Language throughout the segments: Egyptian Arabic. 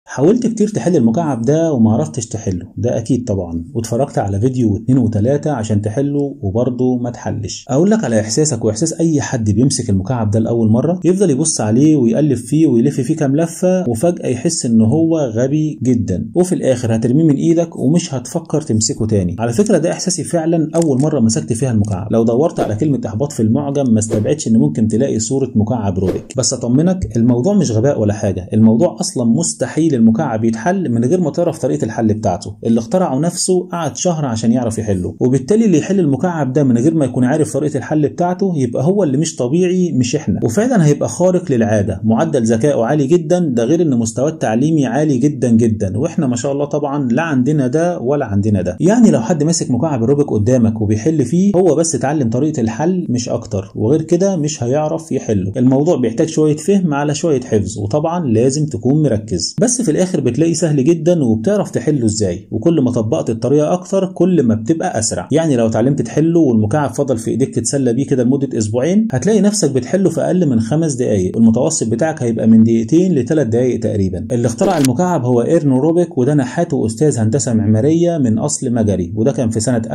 حاولت كتير تحل المكعب ده وما عرفتش تحله ده اكيد طبعا واتفرجت على فيديو واتنين وتلاتة عشان تحله وبرضه ما تحلش اقول لك على احساسك واحساس اي حد بيمسك المكعب ده لاول مره يفضل يبص عليه ويقلب فيه ويلف فيه كام لفه وفجاه يحس ان هو غبي جدا وفي الاخر هترميه من ايدك ومش هتفكر تمسكه تاني على فكره ده احساسي فعلا اول مره مسكت فيها المكعب لو دورت على كلمه احباط في المعجم ما استبعدش ان ممكن تلاقي صوره مكعب روبيك بس اطمنك الموضوع مش غباء ولا حاجه الموضوع اصلا مستحيل المكعب يتحل من غير ما تعرف طريقه الحل بتاعته اللي اخترعه نفسه قعد شهر عشان يعرف يحله وبالتالي اللي يحل المكعب ده من غير ما يكون عارف طريقه الحل بتاعته يبقى هو اللي مش طبيعي مش احنا وفعلا هيبقى خارق للعاده معدل ذكائه عالي جدا ده غير ان مستواه التعليمي عالي جدا جدا واحنا ما شاء الله طبعا لا عندنا ده ولا عندنا ده يعني لو حد ماسك مكعب الروبيك قدامك وبيحل فيه هو بس اتعلم طريقه الحل مش اكتر وغير كده مش هيعرف يحله الموضوع بيحتاج شويه فهم على شويه حفظ وطبعا لازم تكون مركز بس في الاخر بتلاقي سهل جدا وبتعرف تحله ازاي وكل ما طبقت الطريقه اكتر كل ما بتبقى اسرع يعني لو اتعلمت تحله والمكعب فضل في ايديك تتسلى بيه كده لمده اسبوعين هتلاقي نفسك بتحله في اقل من خمس دقائق المتوسط بتاعك هيبقى من دقيقتين لثلاث دقائق تقريبا اللي اخترع المكعب هو ايرنو روبيك وده نحات واستاذ هندسه معماريه من اصل مجري وده كان في سنه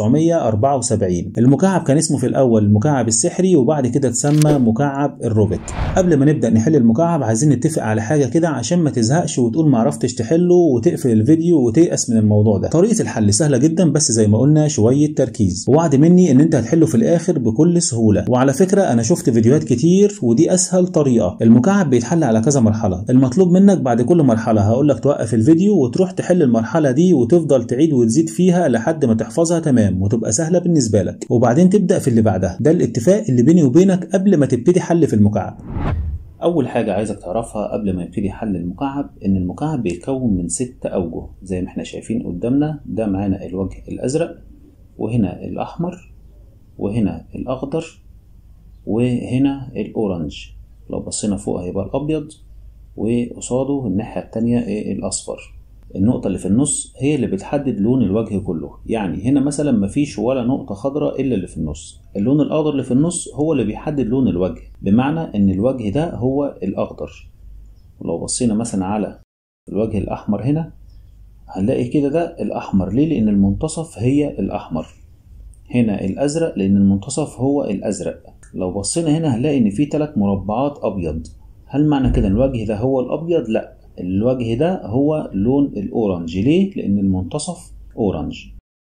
1974 المكعب كان اسمه في الاول المكعب السحري وبعد كده اتسمى مكعب الروبيك قبل ما نبدا نحل المكعب عايزين نتفق على حاجه كده عشان ما تزهقش وتقول ما عرفتش تحله وتقفل الفيديو وتيأس من الموضوع ده طريقه الحل سهله جدا بس زي ما قلنا شويه تركيز ووعد مني ان انت هتحله في الاخر بكل سهوله وعلى فكره انا شفت فيديوهات كتير ودي اسهل طريقه المكعب بيتحل على كذا مرحله المطلوب منك بعد كل مرحله هقول لك توقف الفيديو وتروح تحل المرحله دي وتفضل تعيد وتزيد فيها لحد ما تحفظها تمام وتبقى سهله بالنسبه لك وبعدين تبدا في اللي بعدها ده الاتفاق اللي بيني وبينك قبل ما تبتدي حل في المكعب أول حاجة عايزك تعرفها قبل ما يبتدي حل المكعب إن المكعب بيتكون من ست أوجه زي ما احنا شايفين قدامنا ده معانا الوجه الأزرق وهنا الأحمر وهنا الأخضر وهنا الأورنج لو بصينا فوق هيبقى الأبيض وقصاده الناحية التانية الأصفر النقطة اللي في النص هي اللي بتحدد لون الوجه كله يعني هنا مثلا مفيش ولا نقطة خضراء إلا اللي في النص اللون الأخضر اللي في النص هو اللي بيحدد لون الوجه بمعنى إن الوجه ده هو الأخضر ولو بصينا مثلا على الوجه الأحمر هنا هنلاقي كده ده الأحمر ليه؟ لأن المنتصف هي الأحمر هنا الأزرق لأن المنتصف هو الأزرق لو بصينا هنا هنلاقي إن في تلات مربعات أبيض هل معنى كده الوجه ده هو الأبيض؟ لأ الوجه ده هو لون الأورنج ليه؟ لأن المنتصف أورنج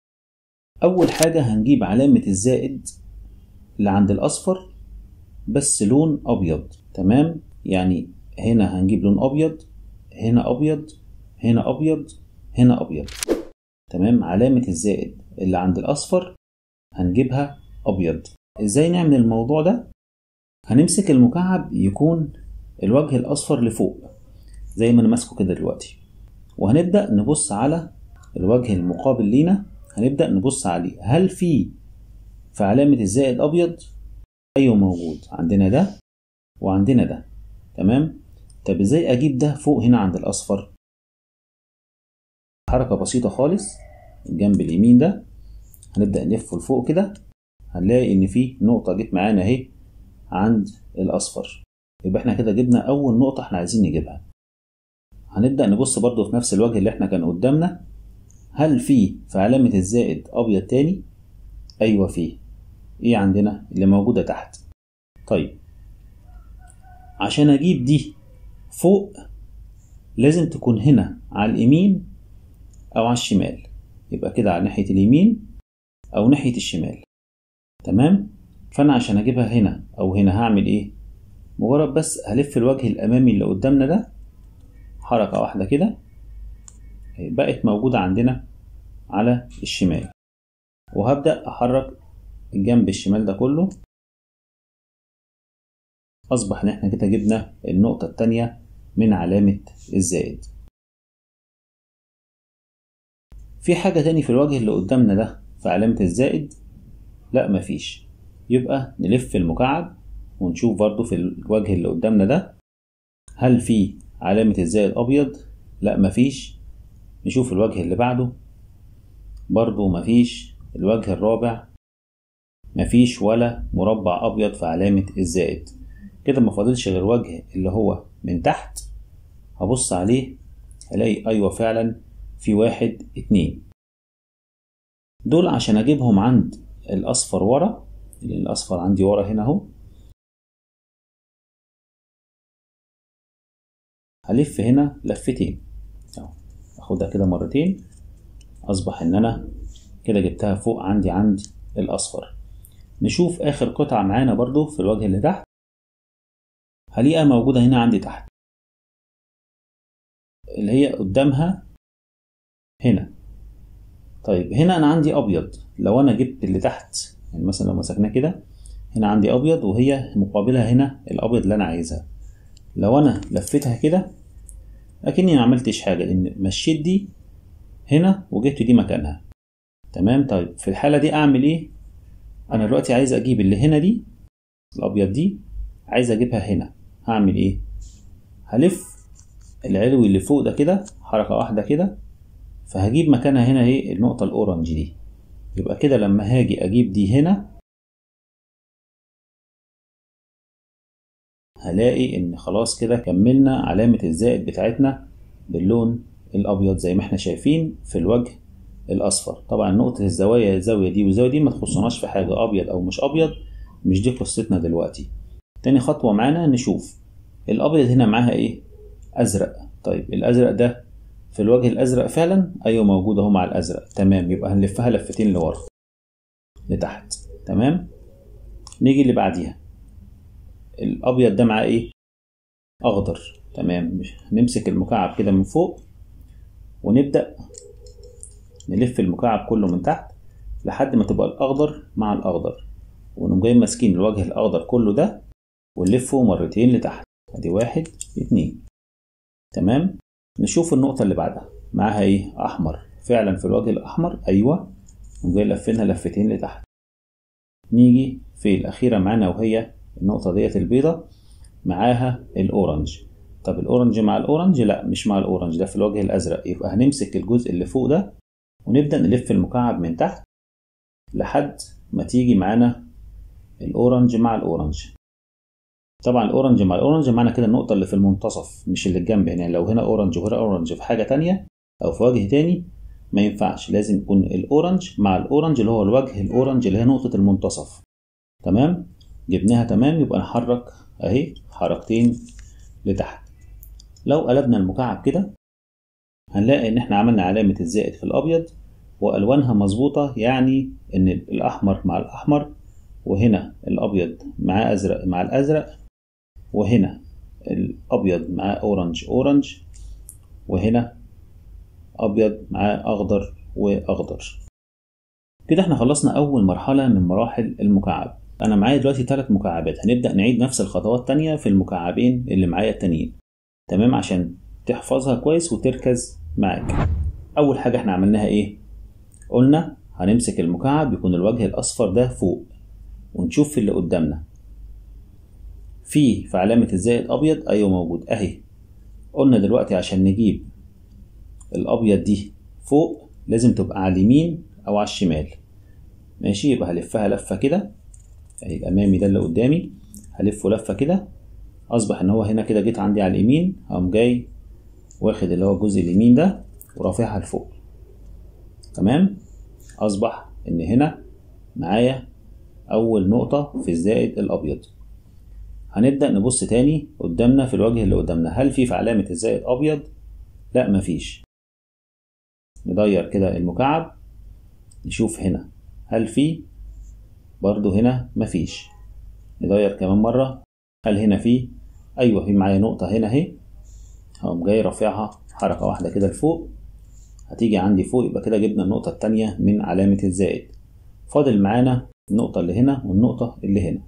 أول حاجة هنجيب علامة الزائد اللي عند الأصفر بس لون أبيض تمام؟ يعني هنا هنجيب لون أبيض هنا أبيض هنا أبيض هنا أبيض تمام علامة الزائد اللي عند الأصفر هنجيبها أبيض إزاي نعمل الموضوع ده؟ هنمسك المكعب يكون الوجه الأصفر لفوق زي ما أنا ماسكه كده دلوقتي وهنبدأ نبص على الوجه المقابل لينا هنبدأ نبص عليه هل في في علامة الزائد أبيض؟ أيوه موجود عندنا ده وعندنا ده تمام؟ طب ازاي أجيب ده فوق هنا عند الأصفر؟ حركة بسيطة خالص الجنب اليمين ده هنبدأ نلفه لفوق كده هنلاقي إن في نقطة جت معانا أهي عند الأصفر يبقى احنا كده جبنا أول نقطة احنا عايزين نجيبها هنبدأ نبص برضو في نفس الوجه اللي احنا كان قدامنا هل في في علامة الزائد أبيض تاني؟ أيوة فيه إيه عندنا اللي موجودة تحت طيب عشان أجيب دي فوق لازم تكون هنا على اليمين أو على الشمال يبقى كده على ناحية اليمين أو ناحية الشمال تمام فأنا عشان أجيبها هنا أو هنا هعمل إيه مجرد بس هلف الوجه الأمامي اللي قدامنا ده حركة واحدة كده بقت موجودة عندنا على الشمال وهبدأ أحرك الجنب الشمال ده كله أصبح إن إحنا كده جبنا النقطة التانية من علامة الزائد في حاجة تاني في الوجه اللي قدامنا ده في علامة الزائد لا مفيش يبقى نلف المكعب ونشوف برضو في الوجه اللي قدامنا ده هل في علامة الزائد أبيض لا مفيش نشوف الوجه اللي بعده برضو مفيش الوجه الرابع مفيش ولا مربع أبيض في علامة الزائد كده مفاضلش غير وجه اللي هو من تحت هبص عليه الاقي ايوه فعلا في واحد اتنين دول عشان اجيبهم عند الاصفر ورا لان الاصفر عندي ورا هنا اهو هلف هنا لفتين اهو اخدها كده مرتين اصبح ان انا كده جبتها فوق عندي عند الاصفر نشوف اخر قطعة معانا برضو في الوجه اللي تحت هلاقيها موجودة هنا عندي تحت اللي هي قدامها هنا طيب هنا انا عندي ابيض لو انا جبت اللي تحت يعني مثلا لو مسكناه كده هنا عندي ابيض وهي مقابلها هنا الابيض اللي انا عايزها لو انا لفيتها كده اكني ما عملتش حاجه لان مشيت دي هنا وجبت دي مكانها تمام طيب في الحاله دي اعمل ايه انا دلوقتي عايز اجيب اللي هنا دي الابيض دي عايز اجيبها هنا هعمل ايه هلف العلوي اللي فوق ده كده حركه واحده كده فهجيب مكانها هنا ايه النقطه الاورنج دي يبقى كده لما هاجي اجيب دي هنا هلاقي ان خلاص كده كملنا علامة الزائد بتاعتنا باللون الابيض زي ما احنا شايفين في الوجه الاصفر طبعا نقطة الزوايا الزاوية دي والزاوية دي ما تخصناش في حاجة ابيض او مش ابيض مش دي قصتنا دلوقتي تاني خطوة معانا نشوف الابيض هنا معاها ايه ازرق طيب الازرق ده في الوجه الازرق فعلا ايوه موجود اهو مع الازرق تمام يبقى هنلفها لفتين لورا لتحت تمام نيجي اللي بعديها الابيض ده معاه ايه اخضر تمام نمسك المكعب كده من فوق ونبدا نلف المكعب كله من تحت لحد ما تبقى الاخضر مع الاخضر ونقوم جايين ماسكين الوجه الاخضر كله ده ونلفه مرتين لتحت ادي واحد اتنين تمام نشوف النقطة اللي بعدها معاها ايه احمر فعلا في الوجه الاحمر ايوه نقوم جاي لفينها لفتين لتحت نيجي في الاخيرة معانا وهي النقطة ديت البيضة معاها الأورنج طب الأورنج مع الأورنج لا مش مع الأورنج ده في الوجه الأزرق يبقى هنمسك الجزء اللي فوق ده ونبدأ نلف المكعب من تحت لحد ما تيجي معانا الأورنج مع الأورنج طبعا الأورنج مع الأورنج معنى كده النقطة اللي في المنتصف مش اللي الجنب هنا يعني لو هنا أورنج وهنا أورنج في حاجة تانية أو في وجه تاني ما ينفعش لازم يكون الأورنج مع الأورنج اللي هو الوجه الأورنج اللي هي نقطة المنتصف تمام جبناها تمام يبقى نحرك اهي حركتين لتحت لو قلبنا المكعب كده هنلاقي ان احنا عملنا علامة الزائد في الابيض والوانها مظبوطة يعني ان الاحمر مع الاحمر وهنا الابيض مع ازرق مع الازرق وهنا الابيض مع اورنج اورنج وهنا ابيض مع اخضر واخضر كده احنا خلصنا اول مرحلة من مراحل المكعب انا معايا دلوقتي ثلاث مكعبات هنبدا نعيد نفس الخطوات تانية في المكعبين اللي معايا التانيين تمام عشان تحفظها كويس وتركز معاك اول حاجه احنا عملناها ايه قلنا هنمسك المكعب يكون الوجه الاصفر ده فوق ونشوف في اللي قدامنا في في علامه الزائد ابيض ايوه موجود اهي قلنا دلوقتي عشان نجيب الابيض دي فوق لازم تبقى على اليمين او على الشمال ماشي يبقى هلفها لفه كده اهي الامامي ده اللي قدامي هلفه لفه كده اصبح ان هو هنا كده جيت عندي على اليمين هقوم جاي واخد اللي هو الجزء اليمين ده ورافعها لفوق تمام اصبح ان هنا معايا اول نقطه في الزائد الابيض هنبدا نبص تاني قدامنا في الوجه اللي قدامنا هل في في علامه الزائد ابيض لا مفيش ندير كده المكعب نشوف هنا هل في برضو هنا مفيش ندير كمان مرة هل هنا في أيوة في معايا نقطة هنا اهي هقوم جاي رافعها حركة واحدة كده لفوق هتيجي عندي فوق يبقى كده جبنا النقطة التانية من علامة الزائد فاضل معانا النقطة اللي هنا والنقطة اللي هنا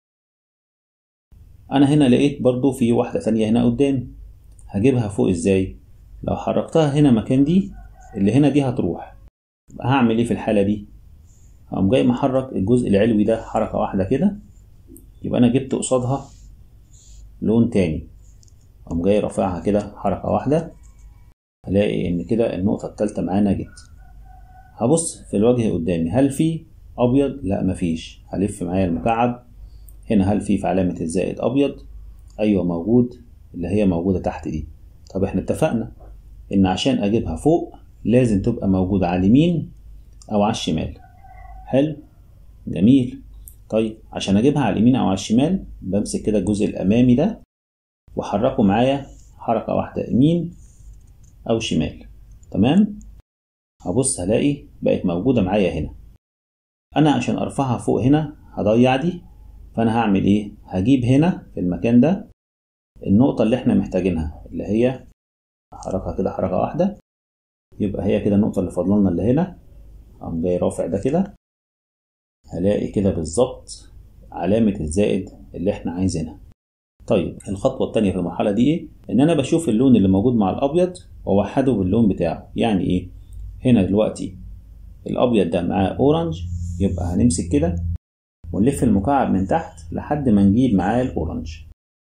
أنا هنا لقيت برضو في واحدة تانية هنا قدام هجيبها فوق ازاي لو حركتها هنا مكان دي اللي هنا دي هتروح يبقى هعمل ايه في الحالة دي هقوم جاي محرك الجزء العلوي ده حركة واحدة كده يبقى أنا جبت قصادها لون تاني أقوم جاي رافعها كده حركة واحدة هلاقي إن كده النقطة التالتة معانا جت هبص في الوجه قدامي هل في أبيض؟ لا مفيش هلف معايا المكعب هنا هل في في علامة الزائد أبيض؟ أيوة موجود اللي هي موجودة تحت دي طب احنا اتفقنا ان عشان اجيبها فوق لازم تبقى موجودة على اليمين او على الشمال حلو جميل طيب عشان اجيبها على اليمين او على الشمال بمسك كده الجزء الامامي ده واحركه معايا حركة واحدة يمين او شمال تمام هبص هلاقي بقت موجودة معايا هنا انا عشان ارفعها فوق هنا هضيع دي فانا هعمل ايه هجيب هنا في المكان ده النقطة اللي احنا محتاجينها اللي هي احركها كده حركة واحدة يبقى هي كده النقطة اللي فاضلنا اللي هنا اقوم جاي رافع ده كده هلاقي كده بالظبط علامة الزائد اللي احنا عايزينها طيب الخطوة التانية في المرحلة دي ايه؟ ان انا بشوف اللون اللي موجود مع الابيض واوحده باللون بتاعه يعني ايه؟ هنا دلوقتي الابيض ده معاه اورنج يبقى هنمسك كده ونلف المكعب من تحت لحد ما نجيب معاه الاورنج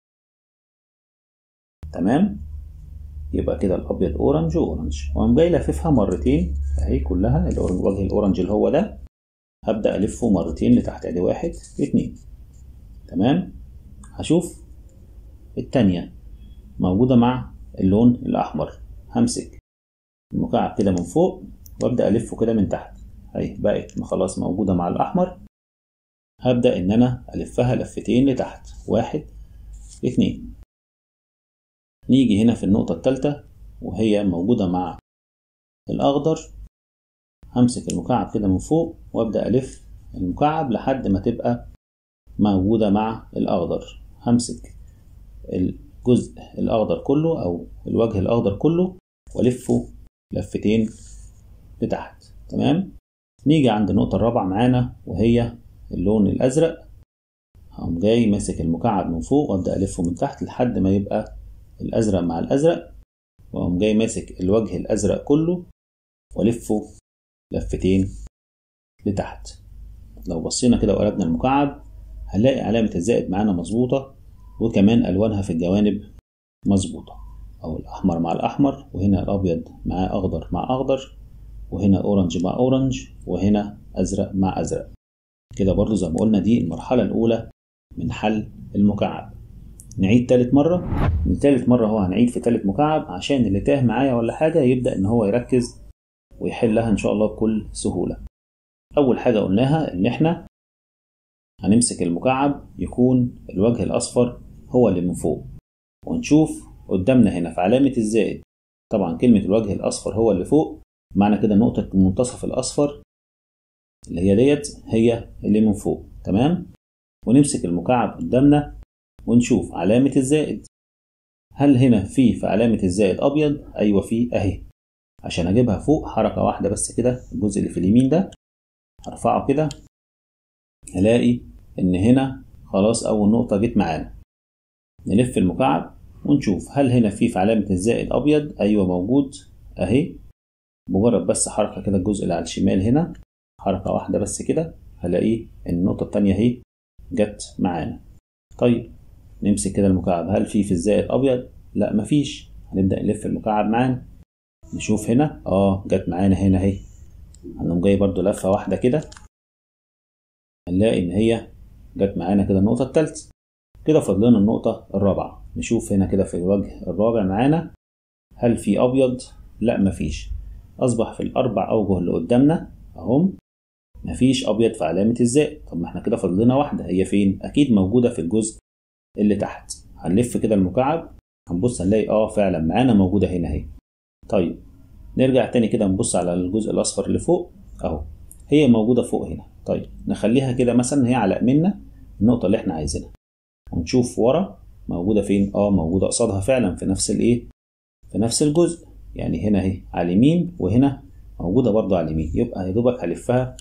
تمام يبقى كده الابيض اورنج واورنج واقوم جاي لاففها مرتين اهي كلها الاورنج وجه الاورنج اللي هو ده هبدا الفه مرتين لتحت ادي واحد اتنين تمام هشوف التانية موجودة مع اللون الأحمر همسك المكعب كده من فوق وابدأ ألفه كده من تحت أهي بقت خلاص موجودة مع الأحمر هبدأ إن أنا ألفها لفتين لتحت واحد اتنين نيجي هنا في النقطة التالتة وهي موجودة مع الأخضر همسك المكعب كده من فوق وابدأ ألف المكعب لحد ما تبقى موجودة مع الأخضر همسك الجزء الأخضر كله أو الوجه الأخضر كله وألفه لفتين لتحت تمام نيجي عند النقطة الرابعة معانا وهي اللون الأزرق هقوم جاي ماسك المكعب من فوق وأبدأ ألفه من تحت لحد ما يبقى الأزرق مع الأزرق وأقوم جاي ماسك الوجه الأزرق كله وألفه لفتين لتحت لو بصينا كده وقلبنا المكعب هنلاقي علامة الزائد معانا مظبوطة وكمان ألوانها في الجوانب مظبوطة أو الأحمر مع الأحمر وهنا الأبيض مع أخضر مع أخضر وهنا أورنج مع أورنج وهنا أزرق مع أزرق كده برضو زي ما قلنا دي المرحلة الأولى من حل المكعب نعيد تالت مرة من تالت مرة هو هنعيد في تالت مكعب عشان اللي تاه معايا ولا حاجة يبدأ إن هو يركز ويحلها إن شاء الله بكل سهولة أول حاجة قلناها إن إحنا هنمسك المكعب يكون الوجه الأصفر هو اللي من فوق ونشوف قدامنا هنا في علامة الزائد طبعا كلمة الوجه الأصفر هو اللي فوق معنى كده نقطة المنتصف الأصفر اللي هي ديت هي اللي من فوق تمام ونمسك المكعب قدامنا ونشوف علامة الزائد هل هنا في في علامة الزائد أبيض؟ أيوة في أهي عشان أجيبها فوق حركة واحدة بس كده الجزء اللي في اليمين ده هرفعه كده هلاقي إن هنا خلاص أول نقطة جت معانا نلف المكعب ونشوف هل هنا في في علامة الزائد أبيض أيوة موجود أهي مجرد بس حركة كده الجزء اللي على الشمال هنا حركة واحدة بس كده هلاقيه إن النقطة التانية أهي جت معانا طيب نمسك كده المكعب هل في في الزائد أبيض؟ لا مفيش هنبدأ نلف المكعب معانا نشوف هنا اه جت معانا هنا اهي هنقوم جاي برضو لفة واحدة كده هنلاقي إن هي جت معانا كده النقطة التالتة كده فاضلنا النقطة الرابعة نشوف هنا كده في الوجه الرابع معانا هل في أبيض؟ لا مفيش أصبح في الأربع أوجه اللي قدامنا أهم مفيش أبيض في علامة الزائد طب ما احنا كده فاضلنا واحدة هي فين؟ أكيد موجودة في الجزء اللي تحت هنلف كده المكعب هنبص هنلاقي اه فعلا معانا موجودة هنا اهي طيب نرجع تاني كده نبص على الجزء الأصفر اللي فوق أهو هي موجودة فوق هنا طيب نخليها كده مثلا هي على يميننا النقطة اللي احنا عايزينها ونشوف ورا موجودة فين اه موجودة قصادها فعلا في نفس الايه في نفس الجزء يعني هنا اهي على اليمين وهنا موجودة برضو على اليمين يبقى يا دوبك هلفها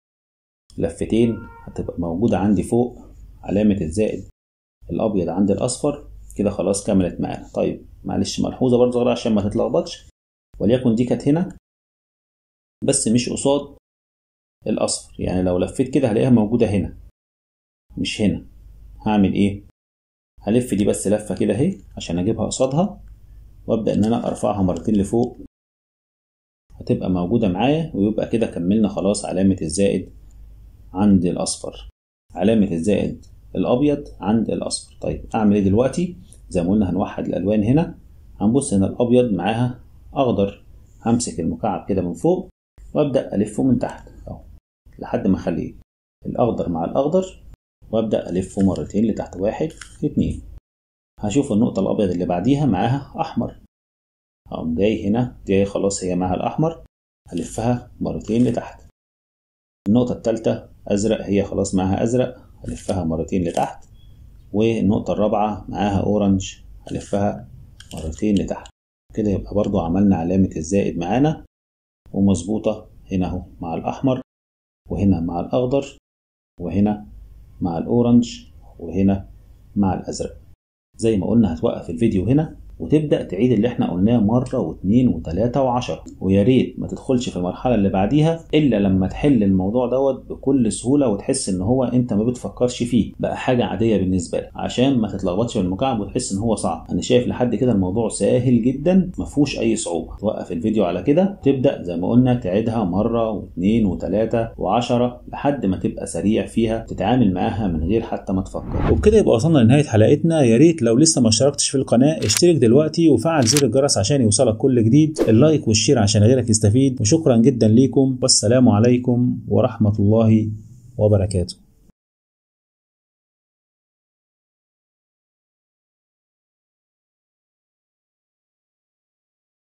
لفتين هتبقى موجودة عندي فوق علامة الزائد الأبيض عند الأصفر كده خلاص كملت معانا طيب معلش ملحوظة برضو صغيرة عشان ما تتلخبطش وليكن دي كانت هنا بس مش قصاد الأصفر يعني لو لفيت كده هلاقيها موجودة هنا مش هنا هعمل إيه؟ هلف دي بس لفة كده أهي عشان أجيبها قصادها وأبدأ إن أنا أرفعها مرتين لفوق هتبقى موجودة معايا ويبقى كده كملنا خلاص علامة الزائد عند الأصفر علامة الزائد الأبيض عند الأصفر طيب أعمل إيه دلوقتي؟ زي ما قلنا هنوحد الألوان هنا هنبص هنا الأبيض معاها اخضر همسك المكعب كده من فوق وابدا الفه من تحت اهو لحد ما اخليه الاخضر مع الاخضر وابدا الفه مرتين لتحت واحد اتنين هشوف النقطة الأبيض اللي بعديها معاها أحمر هقوم جاي هنا دي خلاص هي معاها الأحمر هلفها مرتين لتحت النقطة التالتة أزرق هي خلاص معاها أزرق هلفها مرتين لتحت والنقطة الرابعة معاها أورنج هلفها مرتين لتحت كده يبقى برضو عملنا علامة الزائد معانا ومظبوطة هنا اهو مع الأحمر وهنا مع الأخضر وهنا مع الأورنج وهنا مع الأزرق زي ما قلنا هتوقف الفيديو هنا وتبدأ تعيد اللي احنا قلناه مرة واثنين وثلاثة وعشرة ويا ريت ما تدخلش في المرحلة اللي بعديها إلا لما تحل الموضوع دوت بكل سهولة وتحس إن هو أنت ما بتفكرش فيه بقى حاجة عادية بالنسبة لك عشان ما تتلخبطش في المكعب وتحس إن هو صعب أنا شايف لحد كده الموضوع سهل جدا ما فيهوش أي صعوبة توقف الفيديو على كده تبدأ زي ما قلنا تعيدها مرة واثنين وثلاثة وعشرة لحد ما تبقى سريع فيها تتعامل معاها من غير حتى ما تفكر وبكده يبقى وصلنا لنهاية حلقتنا يا ريت لو لسه ما اشتركتش في القناة اشترك دلوقتي وفعل زر الجرس عشان يوصلك كل جديد اللايك والشير عشان غيرك يستفيد وشكرا جدا ليكم والسلام عليكم ورحمة الله وبركاته